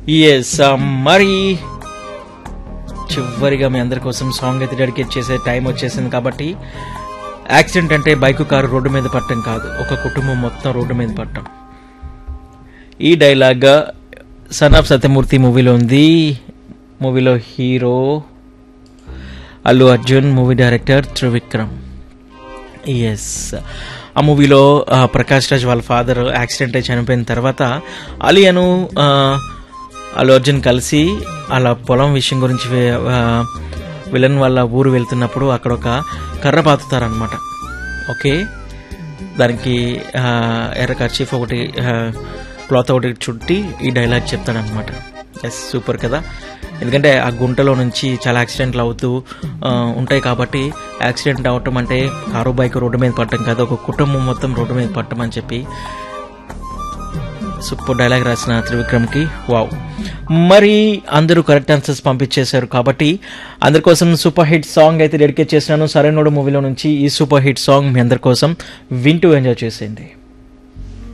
yes మరి చివరిగా మీ అందరి కోసం సాంగ్ అయితే డెడికేట్ చేసే టైం వచ్చేసింది కాబట్టి యాక్సిడెంట్ అంటే బైకు కారు రోడ్డు మీద పట్టడం కాదు ఒక కుటుంబం మొత్తం రోడ్డు మీద పట్టడం ఈ డైలాగ్ సన్ ఆఫ్ సత్యమూర్తి మూవీలో ఉంది మూవీలో hero Allu Arjun movie director Trivikram yes ఆ మూవీలో ఆ, ప్రకాష్ రాజ్ వాళ్ళ ఫాదర్ యాక్సిడెంట్ అయి చనిపోయిన తర్వాత అలియను ఆ, అల్లు అర్జున్ కలిసి అలా పొలం విషయం గురించి వే- ఆ, విలన్ వాళ్ళ ఊరు వెళ్తున్నప్పుడు అక్కడ ఒక కర్ర పాతుతారనమాట ఓకే దానికి ఆ, ఎర్ర కర్చీఫ్ ఒకటి క్లాత్ ఒకటి చుట్టి ఈ డైలాగ్ చెప్తాడనమాట ఎస్ సూపర్ కదా ఎందుకంటే ఆ గుంటలో నుంచి చాలా యాక్సిడెంట్లు అవుతూ ఆ, ఉంటాయి కాబట్టి యాక్సిడెంట్ అవటం అంటే కారు బైక్ రోడ్డు మీద పట్టడం కాదు ఒక కుటుంబం మొత్తం రోడ్డు మీద పట్టడం అని చెప్పి సూపర్ డైలాగ్ రాసిన త్రివిక్రమ్కి వావ్ మరి అందరూ కరెక్ట్ ఆన్సర్స్ పంపించేశారు కాబట్టి అందరి కోసం సూపర్ హిట్ సాంగ్ అయితే డెడికేట్ చేసినాను సరైనోడు మూవీలో నుంచి ఈ సూపర్ హిట్ సాంగ్ మీ అందరి కోసం వింటూ ఎంజాయ్ చేసేయండి